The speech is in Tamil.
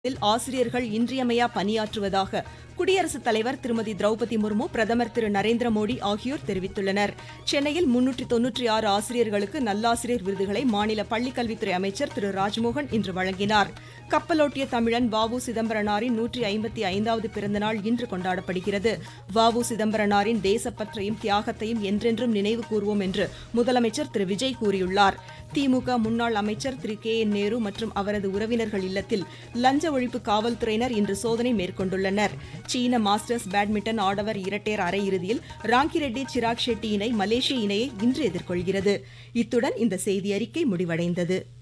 இதில் ஆசிரியர்கள் இன்றியமையா பணியாற்றுவதாக குடியரசுத் தலைவர் திருமதி திரௌபதி முர்மு பிரதமர் திரு நரேந்திர மோடி ஆகியோர் தெரிவித்துள்ளனர் சென்னையில் முன்னூற்றி தொன்னூற்றி ஆறு ஆசிரியர்களுக்கு நல்லாசிரியர் விருதுகளை மாநில பள்ளிக்கல்வித்துறை அமைச்சர் திரு ராஜ்மோகன் இன்று வழங்கினார் கப்பலோட்டிய தமிழன் வ உ சிதம்பரனாரின் நூற்றி ஐம்பத்தி ஐந்தாவது பிறந்தநாள் இன்று கொண்டாடப்படுகிறது வ உ சிதம்பரனாரின் தேசப்பற்றையும் தியாகத்தையும் என்றென்றும் நினைவு கூர்வோம் என்று முதலமைச்சர் திரு விஜய் கூறியுள்ளார் திமுக முன்னாள் அமைச்சர் திரு கே என் நேரு மற்றும் அவரது உறவினர்கள் இல்லத்தில் லஞ்ச ஒழிப்பு காவல்துறையினர் இன்று சோதனை மேற்கொண்டுள்ளனர் சீன மாஸ்டர்ஸ் பேட்மிண்டன் ஆடவர் இரட்டையர் அரையிறுதியில் ராங்கிரெட்டி சிராக் ஷெட்டி இணை மலேசிய இணையை இன்று எதிர்கொள்கிறது இத்துடன் இந்த செய்தி அறிக்கை முடிவடைந்தது